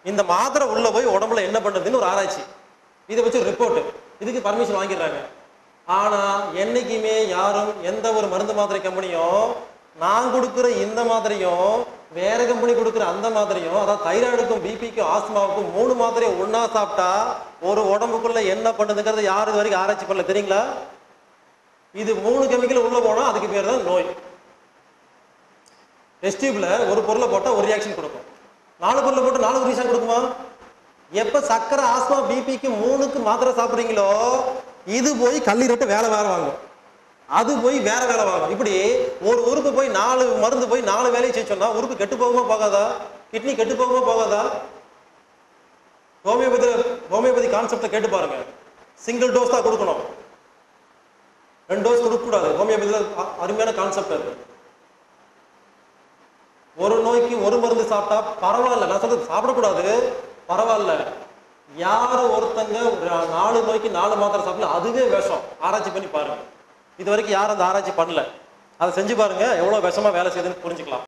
இந்த மாத்திரை உள்ள போய் உடம்புல என்ன பண்ணுதுன்னு ஒரு ஆராய்ச்சி இதை வச்சு ரிப்போர்ட் இதுக்கு பர்மிஷன் வாங்கிடுறாங்க ஆனா என்னைக்குமே யாரும் எந்த ஒரு மருந்து மாத்திரை கம்பெனியும் நான் கொடுக்குற இந்த மாத்திரையும் வேற கம்பெனி கொடுக்குற அந்த மாத்திரையும் அதாவது தைராய்டுக்கும் பிபிக்கும் ஆஸ்மாவுக்கும் மூணு மாத்திரையை ஒண்ணா சாப்பிட்டா ஒரு உடம்புக்குள்ள என்ன பண்ணுதுங்கிறது யார் இது வரைக்கும் ஆராய்ச்சி பண்ணல தெரியுங்களா இது மூணு கெமிக்கல் உள்ள போனா அதுக்கு பேர் தான் நோய் டெஸ்ட் டியூப்ல ஒரு பொருளை போட்டா ஒரு ரியாக்ஷன் கொடுக்கும் நாலு பொருளை போட்டு நாலு ரியாக்ஷன் கொடுக்குமா எப்ப சக்கரை ஆஸ்மா பிபிக்கு மூணுக்கு மாத்திரை சாப்பிடுறீங்களோ இது போய் கல்லீரட்டு வேலை வேற வாங்கும் அது போய் வேற வேலை வாங்கும் இப்படி ஒரு உறுப்பு போய் நாலு மருந்து போய் நாலு வேலையை செய்ய சொன்னா உறுப்பு கெட்டு போகுமா போகாதா கிட்னி கெட்டு போகுமா போகாதா ஹோமியோபதி ஹோமியோபதி கான்செப்டை கேட்டு பாருங்க சிங்கிள் டோஸ் தான் கொடுக்கணும் ரெண்டு டோஸ் கொடுக்கக்கூடாது ஹோமியோபதியில் அருமையான கான்செப்ட் அது ஒரு நோய்க்கு ஒரு மருந்து சாப்பிட்டா பரவாயில்ல நான் சொல்றது சாப்பிடக்கூடாது பரவாயில்ல யார் ஒருத்தங்க ஒரு நாலு நோய்க்கு நாலு மாத்திரை சாப்பிடல அதுவே விஷம் ஆராய்ச்சி பண்ணி பாருங்க இது வரைக்கும் யாரும் அந்த ஆராய்ச்சி பண்ணல அதை செஞ்சு பாருங்க எவ்வளவு விஷமா வேலை செய்யுதுன்னு புரிஞ்சுக்கலாம்